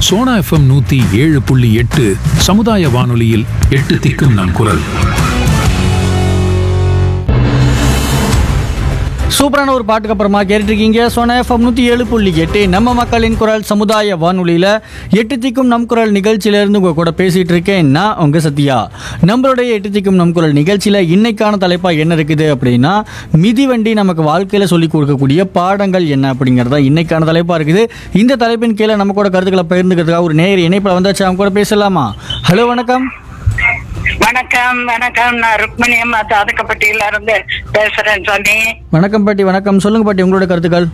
Sona FM நூத்தி ஏழு புள்ளி எட்டு சமுதாய வானொலியில் எட்டு திக்கும் நம் குரல் சூப்பரான ஒரு பாட்டுக்கு அப்புறமா கேட்டுருக்கீங்க சோனா எஃப்எம் நூற்றி ஏழு புள்ளி எட்டு நம்ம மக்களின் குரல் சமுதாய வானொலியில் எட்டு திக்கும் நம் குரல் நிகழ்ச்சியிலேருந்து உங்கள் கூட பேசிகிட்டு இருக்கேன் நான் உங்கள் சத்யா நம்மளுடைய எட்டு திக்கும் நம் குரல் நிகழ்ச்சியில் இன்னைக்கான தலைப்பாக என்ன இருக்குது அப்படின்னா மிதிவண்டி நமக்கு வாழ்க்கையில் சொல்லிக் கொடுக்கக்கூடிய பாடங்கள் என்ன அப்படிங்கிறதா இன்னைக்கான தலைப்பாக இருக்குது இந்த தலைப்பின் கீழே நம்ம கூட கருத்துக்களை பகிர்ந்துக்கிறதுக்காக ஒரு நேர் இணைப்பில் வந்தாச்சு அவங்க கூட பேசலாமா ஹலோ வணக்கம் வணக்கம் வணக்கம் நான் ருக்மணி அம்மா தாதக்கப்பட்டியில இருந்து பேசுறேன் சாமி வணக்கம் பாட்டி வணக்கம் சொல்லுங்க பாட்டி உங்களோட கருத்துக்கள்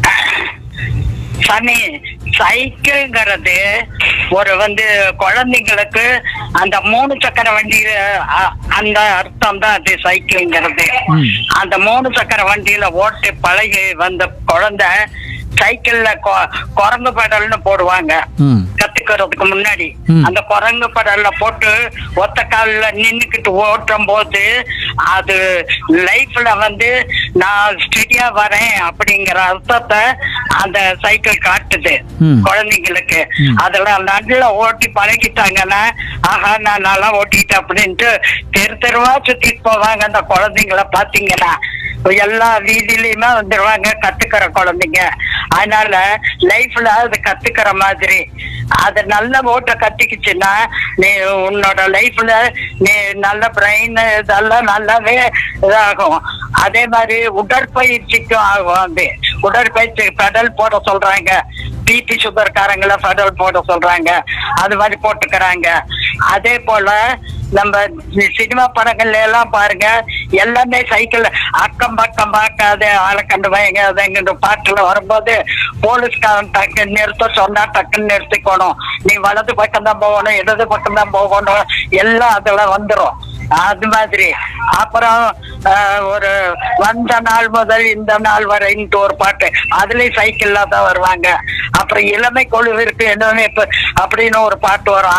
சாமி சைக்கிள்ங்கிறது ஒரு வந்து குழந்தைங்களுக்கு அந்த மூணு சக்கர வண்டியில அ- அந்த அர்த்தம் தான் அது சைக்கிள்ங்கிறது ம். அந்த மூணு சக்கர வண்டியில ஓட்டி பழகி வந்த குழந்தை சைக்கிள்ல கொ- குரங்கு பெடல்னு போடுவாங்க ம் கத்துக்கிறதுக்கு முன்னாடி ம். அந்த குரங்கு படல்ல போட்டு ஒத்த கால்ல நின்னுக்கிட்டு ஓட்டும் போது அது லைஃப்ல வந்து நான் ஸ்டெடியா வரேன் அப்படிங்கிற அர்த்தத்தை அந்த சைக்கிள் காட்டுது ம். குழந்தைங்களுக்கு ம். அதெல்லாம் நல்லா ஓட்டி பழகிட்டாங்கன்னா ஆஹா நான் நல்லா ஓட்டிட்டேன் அப்படின்ட்டு தெரு தெருவா சுத்திட்டு போவாங்க அந்த குழந்தைங்கள பாத்தீங்கன்னா எல்லா வீதியிலயுமே வந்துருவாங்க கத்துக்கிற குழந்தைங்க அதனால லைஃப்ல அது கத்துக்கிற மாதிரி அது நல்ல ஓட்ட கத்துக்கிச்சுன்னா நீ உன்னோட லைஃப்ல நீ நல்ல பிரெயின் இதெல்லாம் நல்லாவே இதாகும் அதே மாதிரி உடற்பயிற்சிக்கும் ஆகும் அது உடற்பயிற்சி பெடல் போட சொல்றாங்க பிபி சுகர்காரங்கள பெடல் போட சொல்றாங்க அது மாதிரி போட்டுக்கிறாங்க அதே போல நம்ம சினிமா படங்கள்ல எல்லாம் பாருங்க எல்லாமே சைக்கிள் அக்கம் பக்கம் பார்க்காத ஆளை கண்டு பயங்க பாட்டுல வரும்போது போலீஸ்காரன் டக்கு நிறுத்த சொன்னா டக்குன்னு நிறுத்திக்கணும் நீ வலது பக்கம் தான் போகணும் இடது பக்கம் தான் போகணும் எல்லாம் அதுல வந்துரும் அது மாதிரி அப்புறம் ஆஹ், ஒரு வந்த நாள் முதல் இந்த நாள் வரைன்ட்டு ஒரு பாட்டு அதுலயும் சைக்கிள்ல தான் வருவாங்க அப்புறம் இளமை கொழுவிற்கு என்னன்னு இப்ப அப்படின்னு ஒரு பாட்டு வரும்